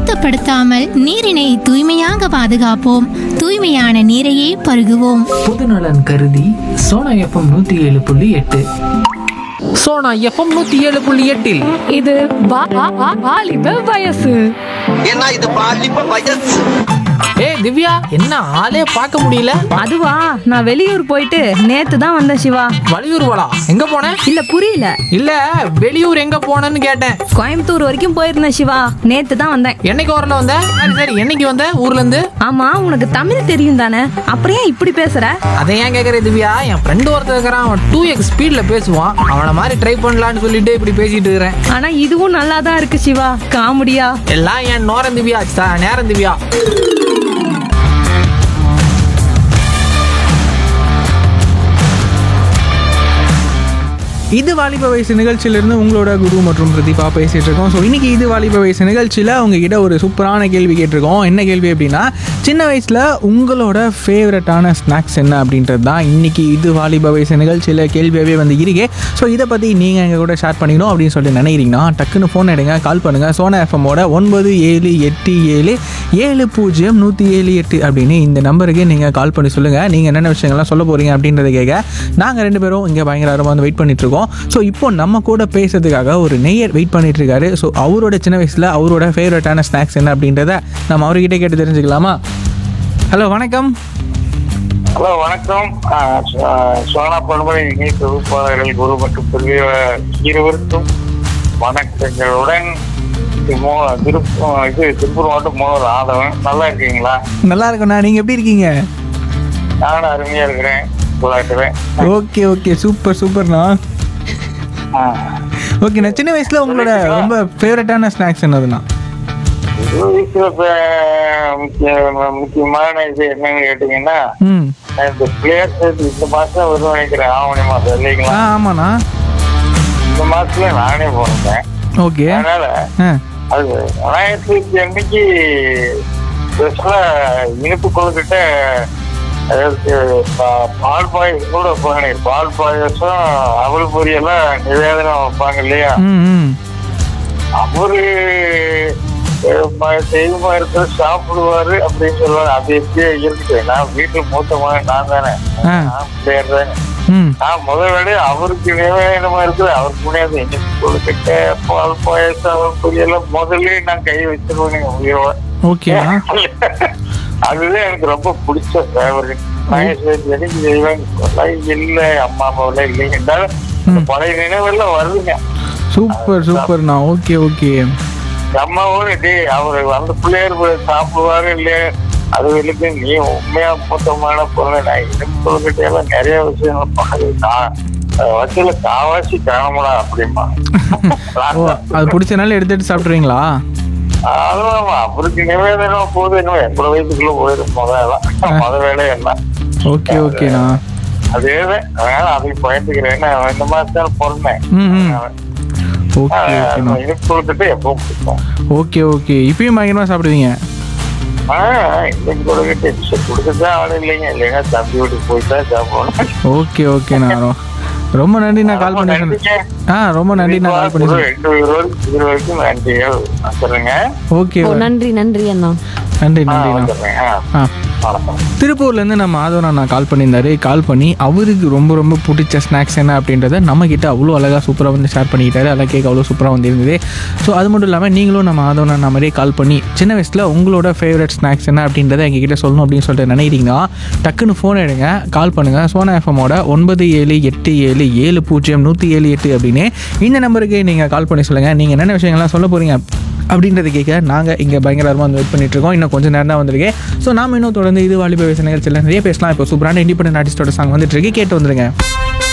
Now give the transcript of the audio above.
சுத்தப்படுத்தாமல் நீரினை தூய்மையாக பாதுகாப்போம் தூய்மையான நீரையே பருகுவோம் பொதுநலன் கருதி சோனா எஃப்எம் நூத்தி ஏழு புள்ளி எட்டு சோனா எஃப்எம் நூத்தி ஏழு புள்ளி எட்டில் இது வா- வா- வா- வாலிப வயசு ஏன்னா இது பாலிப்ப வயசு ஏ திவ்யா என்ன ஆளே பார்க்க முடியல அதுவா நான் வெளியூர் போயிட்டு நேத்து தான் வந்தேன் சிவா வலியூர் வாடா எங்க போன இல்ல புரியல இல்ல வெளியூர் எங்க போனேன்னு கேட்டேன் கோயம்புத்தூர் வரைக்கும் போயிருந்தேன் சிவா நேத்து தான் வந்தேன் என்னைக்கு வரல வந்த சரி சரி என்னைக்கு வந்த ஊர்ல இருந்து ஆமா உனக்கு தமிழ் தெரியும் தானே அப்புறம் ஏன் இப்படி பேசுற அதை ஏன் கேக்குற திவ்யா என் ஃப்ரெண்டு ஒருத்தர் இருக்கிறான் அவன் டூ எக்ஸ் ஸ்பீட்ல பேசுவான் அவன மாதிரி ட்ரை பண்ணலான்னு சொல்லிட்டு இப்படி பேசிட்டு இருக்கிறேன் ஆனா இதுவும் நல்லா தான் இருக்கு சிவா காமெடியா எல்லாம் என் நோரம் திவ்யா ச- நேரம் திவ்யா இது வாலிப வயசு நிகழ்ச்சியிலிருந்து உங்களோட குரு மற்றும் பிரதீபா பேசிட்டு இருக்கோம் ஸோ இன்னைக்கு இது வாலிப வயசு நிகழ்ச்சியில் உங்ககிட்ட ஒரு சூப்பரான கேள்வி கேட்டிருக்கோம் என்ன கேள்வி அப்படின்னா சின்ன வயசில் உங்களோட ஃபேவரட்டான ஸ்நாக்ஸ் என்ன அப்படின்றது தான் இன்னைக்கு இது வாலிப வயசு நிகழ்ச்சியில் கேள்வியாகவே வந்து இருக்கே ஸோ இதை பற்றி நீங்கள் எங்கள் கூட ஷேர் பண்ணிக்கணும் அப்படின்னு சொல்லிட்டு நினைக்கிறீங்கன்னா டக்குன்னு ஃபோன் எடுங்க கால் பண்ணுங்கள் சோனா எஃப்எம்மோட ஒன்பது ஏழு எட்டு ஏழு ஏழு பூஜ்ஜியம் நூற்றி ஏழு எட்டு அப்படின்னு இந்த நம்பருக்கு நீங்கள் கால் பண்ணி சொல்லுங்கள் நீங்கள் என்னென்ன விஷயங்கள்லாம் சொல்ல போகிறீங்க அப்படின்றத கேட்க நாங்கள் ரெண்டு பேரும் இங்கே பயங்கரமாக வந்து வெயிட் பண்ணிட்டு இருக்கோம் ஸோ இப்போ நம்ம கூட பேசுறதுக்காக ஒரு நெய்யர் வெயிட் பண்ணிட்டு இருக்காரு ஸோ அவரோட சின்ன வயசில் அவரோட ஃபேவரட்டான ஸ்நாக்ஸ் என்ன அப்படின்றத நம்ம அவர்கிட்ட கேட்டு தெரிஞ்சுக்கலாமா ஹலோ வணக்கம் ஹலோ வணக்கம் ஆ, சோ- சோனா பண்பலை இணை தொகுப்பாளர்கள் குரு மற்றும் பிரிவு இருவருக்கும் வணக்கங்களுடன் இது மோ- திருப்ப இது திருப்பூர் மாவட்டம் மோகர் ஆதவன் நல்லா இருக்கீங்களா நல்லா இருக்கண்ணா நீங்கள் எப்படி இருக்கீங்க நானும் அருமையா இருக்கிறேன் விளையாட்டுறேன் ஓகே ஓகே சூப்பர் சூப்பர்ண்ணா ஓகேண்ணா சின்ன வயசில் உங்களோட ரொம்ப ஃபேவரட்டான ஸ்நாக்ஸ் என்னதுண்ணா வயசுல இப்ப முக்கிய முக்கியமான இது என்னன்னு கேட்டீங்கன்னா ம் இந்த பிளேயர்ஸ் இந்த மாசம் வருது நினைக்கிறேன் ஆவணி மாசம் ஆ இல்லைங்களா ஆமாண்ணா இந்த மாசத்துல நானே போனேன் ஓகே அதனால ஆ அது விநாயகர் சதுர்த்தி அன்னைக்கு ஸ்பெஷலா இனிப்பு கொழுக்கிட்ட அதாவது பா- பால் பாயசம் கூட வைப்பாங்க பால் பாயசம் அவல் பொரியெல்லாம் நிவேதனம் வைப்பாங்க இல்லையா ம் ம் அவரு அஹ், ம- தெய்வமா இருக்கிற சாப்பிடுவாரு அப்படின்னு சொல்லுவாரு அது எப்படியே இருக்கு நான் வீட்டுல மூத்த மகன் நான் தானே ஆ. நான் பிள்ளையர் தானே ம் நான் முதல் வேலை அவருக்கு நிவேதனமா இருக்குது அவருக்கு முடியாது இனிப்பு கொழுக்கிட்ட பால் பாயசம் அவல் பொரியெல்லாம் முதல்ல நான் கை வச்சிருவேன் உயிரோட ஓகேண்ணா அதுதான் எனக்கு ரொம்ப பிடிச்ச ஃபேவரட் எனக்கு தெய்வம் இல்ல அம்மா அம்மாவில இல்லைங்க இருந்தாலும் இந்த பழைய நினைவெல்லாம் வருதுங்க சூப்பர் சூப்பர்ண்ணா ஓகே ஓகே அம்மாவோட டே அவர் அந்த பிள்ளையர் போய் சாப்பிடுவாரு இல்லையா அது வரைக்கும் நீ உண்மையா மொத்தமான பொருளை நான் இனிப்பு கொள்கிட்டெல்லாம் நிறைய விஷயங்கள் பாரு நான் வச்சல காவாசி காணமுடா அப்படிமா ஓ அது பிடிச்சனால எடுத்துட்டு சாப்பிட்றீங்களா அதுவும் அவருக்கு நிவேதனம் போது என்ன எவ்வளவு வயசுக்குள்ள போயிடும் முதல்ல முத வேலை என்ன ஓகே ஓகேண்ணா அதேதான் அதனால அதை பயந்துக்கிறேன் ஏன்னா இந்த மாசம் பிறந்தேன் ம் ம் ஓகே ஓகேண்ணா இனிப்பு கொடுத்துட்டு எப்பவும் பிடிக்கும் ஓகே ஓகே இப்பயும் பயங்கரமாக சாப்பிடுவீங்க ஆஹ் இன்னைக்கு கொடுக்கிட்டு கொடுக்கதான் ஆள் இல்லைங்க இல்லைன்னா தம்பி வீட்டுக்கு போயிட்டா சாப்பிடணும் ஓகே ஓகேண்ணா ரொ- ரொம்ப நன்றி நான் கால் பண்ணி சொன்னேன் ஆ ரொம்ப நன்றி நான் கால் பண்ணி சொன்னேன் ரெண்டு இருபது இது வரைக்கும் நன்றிகள் சொல்லுங்க ஓகே ஓ நன்றி நன்றி அண்ணா நன்றி ஆ, நன்றிண்ணா வந்துடுறேன். ஆ, ஆ வணக்கம் திருப்பூர்லேருந்து நம்ம மாதவன் அண்ணா கால் பண்ணியிருந்தாரு கால் பண்ணி அவருக்கு ரொம்ப ரொம்ப பிடிச்ச ஸ்நாக்ஸ் என்ன அப்படின்றத நம்ம கிட்ட அவ்வளோ அழகாக சூப்பராக வந்து ஷேர் பண்ணிக்கிட்டாரு அதெல்லாம் கேட்க அவ்வளோ சூப்பராக வந்து இருந்தது ஸோ அது மட்டும் இல்லாமல் நீங்களும் நம்ம மாதவன் அண்ணா மாதிரியே கால் பண்ணி சின்ன வயசில் உங்களோட ஃபேவரட் ஸ்நாக்ஸ் என்ன அப்படின்றத எங்ககிட்ட சொல்லணும் அப்படின்னு சொல்லிட்டு நினைக்கிறீங்கன்னா டக்குன்னு ஃபோன் எடுங்க கால் பண்ணுங்கள் சோனா எஃப்எம்மோட ஒன்பது ஏழு எட்டு ஏழு ஏழு பூஜ்ஜியம் நூற்றி ஏழு எட்டு அப்படின்னு இந்த நம்பருக்கு நீங்கள் கால் பண்ணி சொல்லுங்கள் நீங்கள் என்னென்ன விஷயங்கள்லாம் சொல்ல போகிறீங்க அப்படின்றத கேட்க நாங்கள் இங்கே பயங்கரமாக வந்து வெயிட் பண்ணிட்டு இருக்கோம் இன்னும் கொஞ்சம் நேரம் தான் வந்திருக்கேன் ஸோ நாம இன்னும் தொடர்ந்து இது வாலிப வயசு நிகழ்ச்சியில் நிறைய பேசலாம் இப்போ சூப்பரான இண்டிபெண்டன்ட் ஆர்டிஸ்டோட சாங் வந்துட்டு இருக்கு கேட்டு வந்துருங்க